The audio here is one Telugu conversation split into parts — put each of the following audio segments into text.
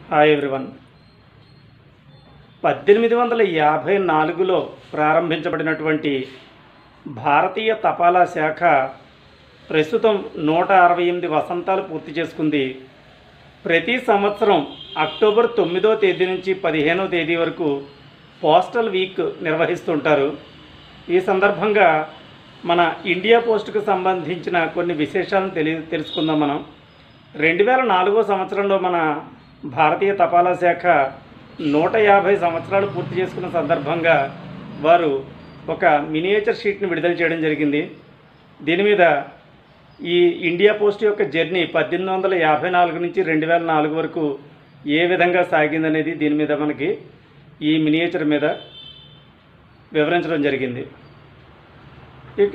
హాయ్ ఎవ్రీవన్ పద్దెనిమిది వందల యాభై నాలుగులో ప్రారంభించబడినటువంటి భారతీయ తపాలా శాఖ ప్రస్తుతం నూట అరవై ఎనిమిది వసంతాలు పూర్తి చేసుకుంది ప్రతి సంవత్సరం అక్టోబర్ తొమ్మిదో తేదీ నుంచి పదిహేనో తేదీ వరకు పోస్టల్ వీక్ నిర్వహిస్తుంటారు ఈ సందర్భంగా మన ఇండియా పోస్ట్కు సంబంధించిన కొన్ని విశేషాలను తెలి తెలుసుకుందాం మనం రెండు వేల నాలుగో సంవత్సరంలో మన భారతీయ తపాలా శాఖ నూట యాభై సంవత్సరాలు పూర్తి చేసుకున్న సందర్భంగా వారు ఒక మినియేచర్ షీట్ని విడుదల చేయడం జరిగింది దీని మీద ఈ ఇండియా పోస్ట్ యొక్క జర్నీ పద్దెనిమిది వందల యాభై నాలుగు నుంచి రెండు వేల నాలుగు వరకు ఏ విధంగా సాగిందనేది దీని మీద మనకి ఈ మినియేచర్ మీద వివరించడం జరిగింది ఇక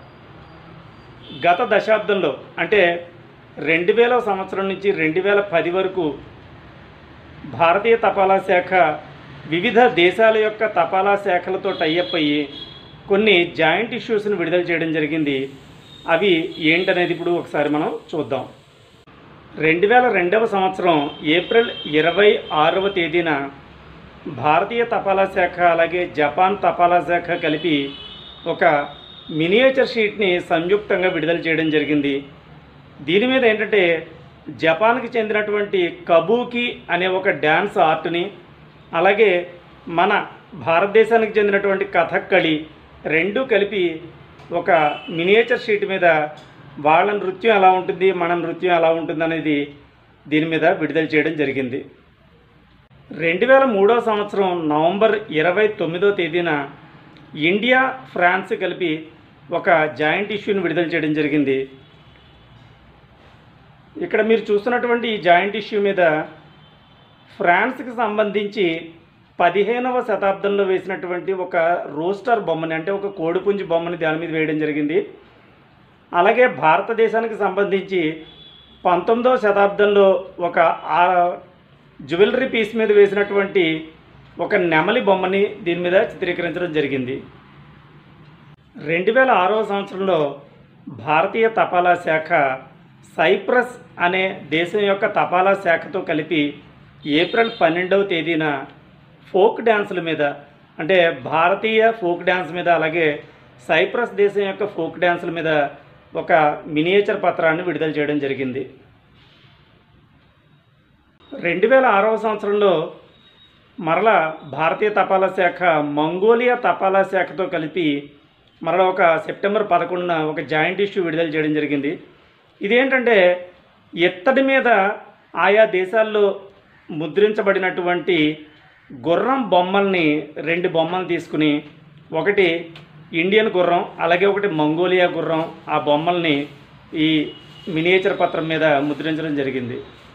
గత దశాబ్దంలో అంటే రెండు వేల సంవత్సరం నుంచి రెండు వేల పది వరకు భారతీయ తపాలా శాఖ వివిధ దేశాల యొక్క తపాలా శాఖలతో టైఅప్ అయ్యి కొన్ని జాయింట్ ఇష్యూస్ని విడుదల చేయడం జరిగింది అవి ఏంటనేది ఇప్పుడు ఒకసారి మనం చూద్దాం రెండు వేల రెండవ సంవత్సరం ఏప్రిల్ ఇరవై ఆరవ తేదీన భారతీయ తపాలా శాఖ అలాగే జపాన్ తపాలా శాఖ కలిపి ఒక మినియేచర్ షీట్ని సంయుక్తంగా విడుదల చేయడం జరిగింది దీని మీద ఏంటంటే జపాన్కి చెందినటువంటి కబూకి అనే ఒక డ్యాన్స్ ఆర్ట్ని అలాగే మన భారతదేశానికి చెందినటువంటి కథక్కళి రెండు కలిపి ఒక మినియేచర్ షీట్ మీద వాళ్ళ నృత్యం ఎలా ఉంటుంది మన నృత్యం ఎలా ఉంటుంది అనేది దీని మీద విడుదల చేయడం జరిగింది రెండు వేల మూడవ సంవత్సరం నవంబర్ ఇరవై తొమ్మిదో తేదీన ఇండియా ఫ్రాన్స్ కలిపి ఒక జాయింట్ ఇష్యూని విడుదల చేయడం జరిగింది ఇక్కడ మీరు చూస్తున్నటువంటి ఈ జాయింట్ ఇష్యూ మీద ఫ్రాన్స్కి సంబంధించి పదిహేనవ శతాబ్దంలో వేసినటువంటి ఒక రోస్టర్ బొమ్మని అంటే ఒక కోడిపుంజి బొమ్మని దాని మీద వేయడం జరిగింది అలాగే భారతదేశానికి సంబంధించి పంతొమ్మిదవ శతాబ్దంలో ఒక ఆ- జ్యువెలరీ పీస్ మీద వేసినటువంటి ఒక నెమలి బొమ్మని దీని మీద చిత్రీకరించడం జరిగింది రెండు వేల ఆరవ సంవత్సరంలో భారతీయ తపాలా శాఖ సైప్రస్ అనే దేశం యొక్క తపాలా శాఖతో కలిపి ఏప్రిల్ పన్నెండవ తేదీన ఫోక్ డ్యాన్సుల మీద అంటే భారతీయ ఫోక్ డ్యాన్స్ మీద అలాగే సైప్రస్ దేశం యొక్క ఫోక్ డ్యాన్సుల మీద ఒక మినియేచర్ పత్రాన్ని విడుదల చేయడం జరిగింది రెండు వేల ఆరవ సంవత్సరంలో మరలా భారతీయ తపాలా శాఖ మంగోలియా తపాలా శాఖతో కలిపి మరలా ఒక సెప్టెంబర్ పదకొండున ఒక జాయింట్ ఇష్యూ విడుదల చేయడం జరిగింది ఇదేంటంటే ఎత్తడి మీద ఆయా దేశాల్లో ముద్రించబడినటువంటి గుర్రం బొమ్మల్ని రెండు బొమ్మలు తీసుకుని ఒకటి ఇండియన్ గుర్రం అలాగే ఒకటి మంగోలియా గుర్రం ఆ బొమ్మల్ని ఈ మినియేచర్ పత్రం మీద ముద్రించడం జరిగింది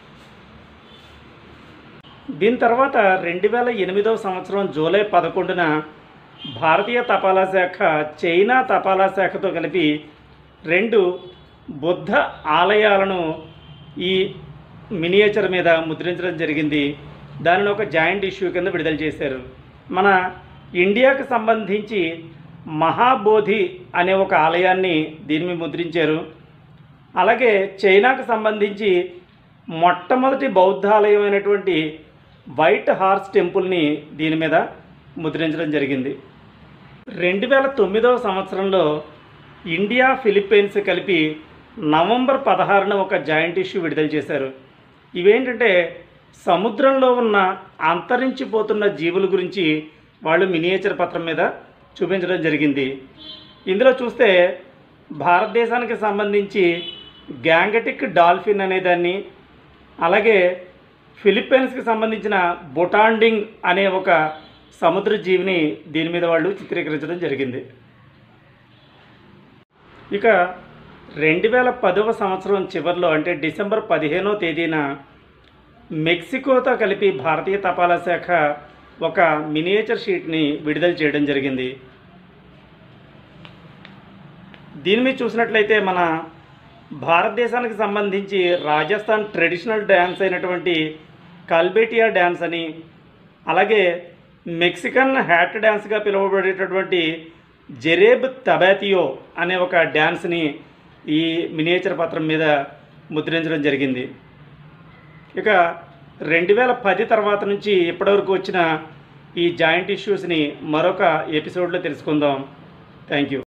దీని తర్వాత రెండు వేల ఎనిమిదవ సంవత్సరం జూలై పదకొండున భారతీయ తపాలా శాఖ చైనా తపాలా శాఖతో కలిపి రెండు బుద్ధ ఆలయాలను ఈ మినియేచర్ మీద ముద్రించడం జరిగింది దానిని ఒక జాయింట్ ఇష్యూ కింద విడుదల చేశారు మన ఇండియాకు సంబంధించి మహాబోధి అనే ఒక ఆలయాన్ని దీని మీద ముద్రించారు అలాగే చైనాకు సంబంధించి మొట్టమొదటి బౌద్ధ ఆలయం అయినటువంటి వైట్ హార్స్ టెంపుల్ని దీని మీద ముద్రించడం జరిగింది రెండు వేల తొమ్మిదవ సంవత్సరంలో ఇండియా ఫిలిప్పీన్స్ కలిపి నవంబర్ పదహారున ఒక జాయింట్ ఇష్యూ విడుదల చేశారు ఇవేంటంటే సముద్రంలో ఉన్న అంతరించిపోతున్న జీవుల గురించి వాళ్ళు మినియేచర్ పత్రం మీద చూపించడం జరిగింది ఇందులో చూస్తే భారతదేశానికి సంబంధించి గ్యాంగటిక్ డాల్ఫిన్ అనే దాన్ని అలాగే ఫిలిప్పీన్స్కి సంబంధించిన బొటాండింగ్ అనే ఒక సముద్ర జీవిని దీని మీద వాళ్ళు చిత్రీకరించడం జరిగింది ఇక రెండు వేల పదవ సంవత్సరం చివరిలో అంటే డిసెంబర్ పదిహేనో తేదీన మెక్సికోతో కలిపి భారతీయ తపాలా శాఖ ఒక మినియేచర్ షీట్ని విడుదల చేయడం జరిగింది దీని మీద చూసినట్లయితే మన భారతదేశానికి సంబంధించి రాజస్థాన్ ట్రెడిషనల్ డ్యాన్స్ అయినటువంటి కల్బేటియా డ్యాన్స్ అని అలాగే మెక్సికన్ హ్యాట్ డ్యాన్స్గా పిలువబడేటటువంటి జెరేబ్ తబాతియో అనే ఒక డ్యాన్స్ని ఈ మినియేచర్ పత్రం మీద ముద్రించడం జరిగింది ఇక రెండు వేల పది తర్వాత నుంచి ఇప్పటివరకు వచ్చిన ఈ జాయింట్ ఇష్యూస్ని మరొక ఎపిసోడ్లో తెలుసుకుందాం థ్యాంక్ యూ